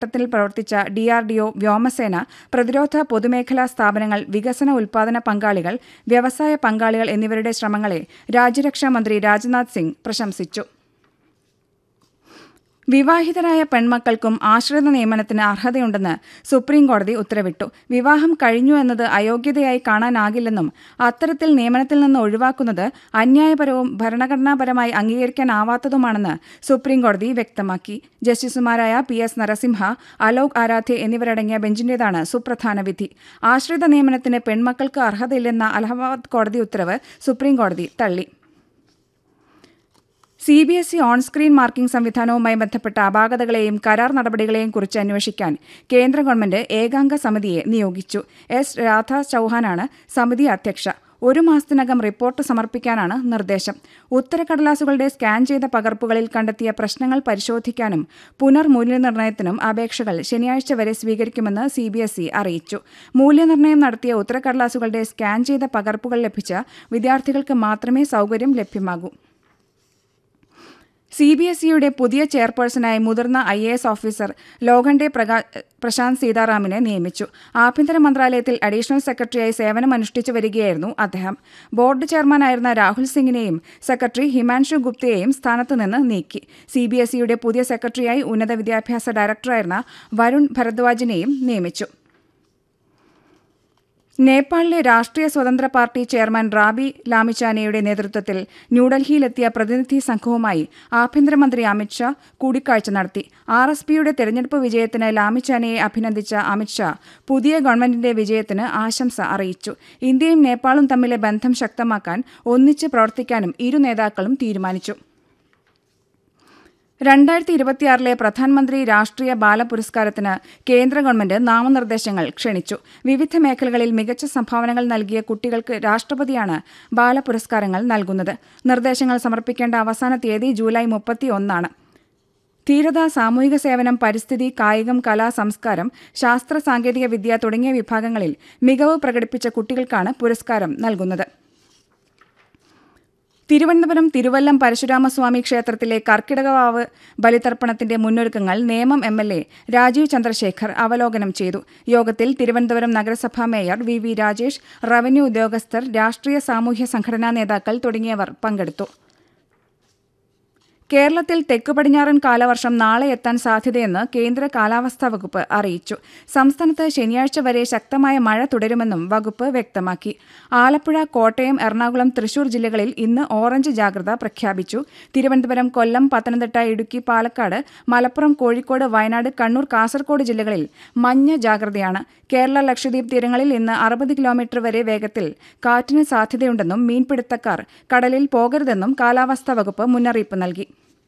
ഘട്ടത്തിൽ പ്രവർത്തിച്ച D R D O വ്യോമസേന പ്രതിരോധ പൊതുമേഖലാ സ്ഥാപനങ്ങൾ വികസന ഉൽപാദന പങ്കാളികൾ വ്യവസായ പങ്കാളികൾ എന്നിവരുടെ ശ്രമങ്ങളെ രാജ്യരക്ഷാ മന്ത്രി രാജ്നാഥ് സിംഗ് പ്രശംസിച്ചു വിവാഹിതരായ പെൺമക്കൾക്കും ആശ്രിത നിയമനത്തിന് അർഹതയുണ്ടെന്ന് സുപ്രീം കോടതി ഉത്തരവിട്ടു വിവാഹം കഴിഞ്ഞു എന്നത് അയോഗ്യതയായി കാണാനാകില്ലെന്നും അത്തരത്തിൽ നിയമനത്തിൽ നിന്ന് ഒഴിവാക്കുന്നത് അന്യായപരവും ഭരണഘടനാപരമായി അംഗീകരിക്കാനാവാത്തതുമാണെന്ന് സുപ്രീം കോടതി വ്യക്തമാക്കി ജസ്റ്റിസുമാരായ പി എസ് നരസിംഹ അലോക് ആരാധ്യ എന്നിവരടങ്ങിയ ബെഞ്ചിന്റേതാണ് സുപ്രധാന വിധി ആശ്രിത നിയമനത്തിന് പെൺമക്കൾക്ക് അർഹതയില്ലെന്ന അലഹബാദ് കോടതി ഉത്തരവ് സുപ്രീം കോടതി തള്ളി C B S E on screen marking സംവിധാനവുമായി ബന്ധപ്പെട്ട അപാകതകളെയും കരാർ നടപടികളെയും കുറിച്ച് അന്വേഷിക്കാൻ കേന്ദ്ര ഗവൺമെന്റ് ഏകാംഗ സമിതിയെ നിയോഗിച്ചു എസ് രാധ ചൌഹാനാണ് സമിതി അധ്യക്ഷ ഒരു മാസത്തിനകം റിപ്പോർട്ട് സമർപ്പിക്കാനാണ് നിർദ്ദേശം ഉത്തരക്കടലാസുകളുടെ സ്കാൻ ചെയ്ത പകർപ്പുകളിൽ കണ്ടെത്തിയ പ്രശ്നങ്ങൾ പരിശോധിക്കാനും പുനർമൂല്യനിർണ്ണയത്തിനും അപേക്ഷകൾ ശനിയാഴ്ച വരെ സ്വീകരിക്കുമെന്ന് സി ബി എസ് ഇ അറിയിച്ചു മൂല്യനിർണ്ണയം നടത്തിയ ഉത്തരക്കടലാസുകളുടെ സ്കാൻ ചെയ്ത പകർപ്പുകൾ ലഭിച്ച വിദ്യാർത്ഥികൾക്ക് മാത്രമേ സൗകര്യം ലഭ്യമാകൂ സി ബി എസ് ഇയുടെ പുതിയ ചെയർപേഴ്സണായി മുതിർന്ന I A S officer Lokhande പ്രകാ പ്രശാന്ത് സീതാറാമിനെ നിയമിച്ചു ആഭ്യന്തര മന്ത്രാലയത്തിൽ അഡീഷണൽ സെക്രട്ടറിയായി സേവനമനുഷ്ഠിച്ചു വരികയായിരുന്നു അദ്ദേഹം ബോർഡ് ചെയർമാനായിരുന്ന രാഹുൽ സിംഗിനെയും സെക്രട്ടറി ഹിമാൻഷു ഗുപ്തയെയും സ്ഥാനത്തു നിന്ന് നീക്കി സി ബി എസ് ഇയുടെ പുതിയ സെക്രട്ടറിയായി ഉന്നത വിദ്യാഭ്യാസ ഡയറക്ടറായിരുന്ന വരുൺ ഭരദ്വാജിനെയും നിയമിച്ചു നേപ്പാളിലെ രാഷ്ട്രീയ സ്വതന്ത്ര പാർട്ടി ചെയർമാൻ റാബി ലാമിച്ചാനയുടെ നേതൃത്വത്തിൽ ന്യൂഡൽഹിയിലെത്തിയ പ്രതിനിധി സംഘവുമായി ആഭ്യന്തരമന്ത്രി അമിത്ഷാ കൂടിക്കാഴ്ച നടത്തി ആർ എസ് പിയുടെ തെരഞ്ഞെടുപ്പ് വിജയത്തിന് ലാമിച്ചാനയെ അഭിനന്ദിച്ച അമിത്ഷാ പുതിയ ഗവൺമെന്റിന്റെ വിജയത്തിന് ആശംസ അറിയിച്ചു ഇന്ത്യയും നേപ്പാളും തമ്മിലെ ബന്ധം ശക്തമാക്കാൻ ഒന്നിച്ച് പ്രവർത്തിക്കാനും ഇരു നേതാക്കളും തീരുമാനിച്ചു രണ്ടായിരത്തി ഇരുപത്തിയാറിലെ പ്രധാനമന്ത്രി രാഷ്ട്രീയ ബാല പുരസ്കാരത്തിന് കേന്ദ്ര ഗവൺമെന്റ് നാമനിർദ്ദേശങ്ങൾ ക്ഷണിച്ചു വിവിധ മേഖലകളിൽ മികച്ച സംഭാവനകൾ നൽകിയ കുട്ടികൾക്ക് രാഷ്ട്രപതിയാണ് ബാല പുരസ്കാരങ്ങൾ നൽകുന്നത് നിർദ്ദേശങ്ങൾ സമർപ്പിക്കേണ്ട അവസാന തീയതി ജൂലൈ മുപ്പത്തി ഒന്നാണ് ധീരത സാമൂഹിക സേവനം പരിസ്ഥിതി കായികം കലാ സംസ്കാരം ശാസ്ത്ര സാങ്കേതിക വിദ്യ തുടങ്ങിയ വിഭാഗങ്ങളിൽ മികവ് പ്രകടിപ്പിച്ച കുട്ടികൾക്കാണ് പുരസ്കാരം നൽകുന്നത് തിരുവനന്തപുരം തിരുവല്ലം പരശുരാമസ്വാമി ക്ഷേത്രത്തിലെ കർക്കിടകവാവ് ബലിതർപ്പണത്തിന്റെ മുന്നൊരുക്കങ്ങൾ Nemam M L A Rajeev Chandrasekhar അവലോകനം ചെയ്തു യോഗത്തിൽ തിരുവനന്തപുരം നഗരസഭാ mayor V V Rajesh revenue ഉദ്യോഗസ്ഥർ രാഷ്ട്രീയ സാമൂഹ്യ സംഘടനാ നേതാക്കൾ തുടങ്ങിയവർ പങ്കെടുത്തു കേരളത്തിൽ തെക്കു പടിഞ്ഞാറൻ കാലവർഷം നാളെ എത്താൻ സാധ്യതയെന്ന് കേന്ദ്ര കാലാവസ്ഥാ വകുപ്പ് അറിയിച്ചു സംസ്ഥാനത്ത് ശനിയാഴ്ച വരെ ശക്തമായ മഴ തുടരുമെന്നും വകുപ്പ് വ്യക്തമാക്കി ആലപ്പുഴ കോട്ടയം എറണാകുളം തൃശൂർ ജില്ലകളിൽ ഇന്ന് ഓറഞ്ച് ജാഗ്രത പ്രഖ്യാപിച്ചു തിരുവനന്തപുരം കൊല്ലം പത്തനംതിട്ട ഇടുക്കി പാലക്കാട് മലപ്പുറം കോഴിക്കോട് വയനാട് കണ്ണൂർ കാസർഗോഡ് ജില്ലകളിൽ മഞ്ഞ ജാഗ്രതയാണ് കേരള ലക്ഷദ്വീപ് തീരങ്ങളിൽ ഇന്ന് അറുപത് കിലോമീറ്റർ വരെ വേഗത്തിൽ കാറ്റിന് സാധ്യതയുണ്ടെന്നും മീൻപിടുത്തക്കാർ കടലിൽ പോകരുതെന്നും കാലാവസ്ഥാ വകുപ്പ് മുന്നറിയിപ്പ് നൽകി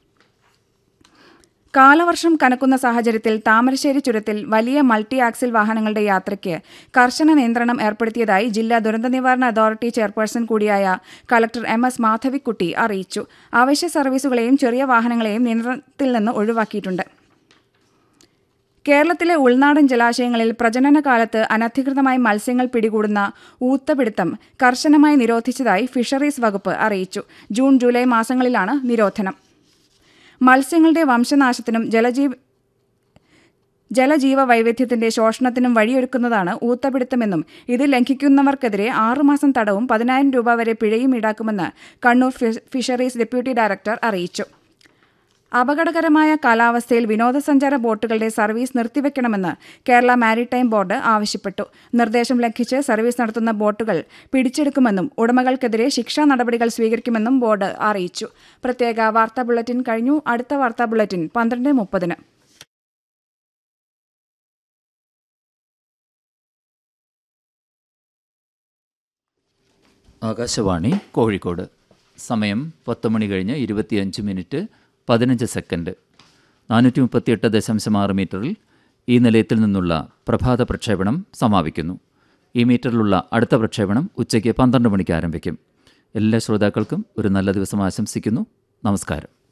കാലവർഷം കനക്കുന്ന സാഹചര്യത്തിൽ താമരശ്ശേരി ചുരത്തിൽ വലിയ മൾട്ടി ആക്സിൽ വാഹനങ്ങളുടെ യാത്രയ്ക്ക് കർശന നിയന്ത്രണം ഏർപ്പെടുത്തിയതായി ജില്ലാ ദുരന്ത നിവാരണ അതോറിറ്റി ചെയർപേഴ്സൺ കൂടിയായ കളക്ടർ എം എസ് മാധവിക്കുട്ടി അറിയിച്ചു അവശ്യ സർവീസുകളെയും ചെറിയ വാഹനങ്ങളെയും നിയന്ത്രണത്തിൽ നിന്ന് ഒഴിവാക്കിയിട്ടുണ്ട് കേരളത്തിലെ ഉൾനാടൻ ജലാശയങ്ങളിൽ പ്രജനന കാലത്ത് അനധികൃതമായി മത്സ്യങ്ങൾ പിടികൂടുന്ന ഊത്തപിടുത്തം കർശനമായി നിരോധിച്ചതായി ഫിഷറീസ് വകുപ്പ് അറിയിച്ചു ജൂൺ ജൂലൈ മാസങ്ങളിലാണ് നിരോധനം മത്സ്യങ്ങളുടെ വംശനാശത്തിനും ജലജീവ ജലജീവ വൈവിധ്യത്തിന്റെ ശോഷണത്തിനും വഴിയൊരുക്കുന്നതാണ് ഊത്തപിടുത്തമെന്നും ഇത് ലംഘിക്കുന്നവർക്കെതിരെ ആറുമാസം തടവും പതിനായിരം രൂപ വരെ പിഴയും ഈടാക്കുമെന്ന് കണ്ണൂർ ഫിഷറീസ് ഡെപ്യൂട്ടി ഡയറക്ടർ അറിയിച്ചു അപകടകരമായ കാലാവസ്ഥയിൽ വിനോദസഞ്ചാര ബോട്ടുകളുടെ സർവീസ് നിർത്തിവെക്കണമെന്ന് കേരള മാരിടൈം ബോർഡ് ആവശ്യപ്പെട്ടു നിർദ്ദേശം ലംഘിച്ച് സർവീസ് നടത്തുന്ന ബോട്ടുകൾ പിടിച്ചെടുക്കുമെന്നും ഉടമകൾക്കെതിരെ ശിക്ഷാ നടപടികൾ സ്വീകരിക്കുമെന്നും ബോർഡ് അറിയിച്ചു പ്രത്യേക വാർത്താ ബുള്ളറ്റിൻ കഴിഞ്ഞു അടുത്ത വാർത്താ ബുള്ളറ്റിൻ പന്ത്രണ്ട് മുപ്പതിന് ആകാശവാണി കോഴിക്കോട് സമയം പത്ത് മണി കഴിഞ്ഞ് ഇരുപത്തിയഞ്ച് മിനിറ്റ് പതിനഞ്ച് സെക്കൻഡ് നാനൂറ്റി മുപ്പത്തിയെട്ട് ദശാംശം ആറ് മീറ്ററിൽ ഈ നിലയത്തിൽ നിന്നുള്ള പ്രഭാത പ്രക്ഷേപണം സമാപിക്കുന്നു ഈ മീറ്ററിലുള്ള അടുത്ത പ്രക്ഷേപണം ഉച്ചയ്ക്ക് പന്ത്രണ്ട് മണിക്ക് ആരംഭിക്കും എല്ലാ ശ്രോതാക്കൾക്കും ഒരു നല്ല ദിവസം ആശംസിക്കുന്നു നമസ്കാരം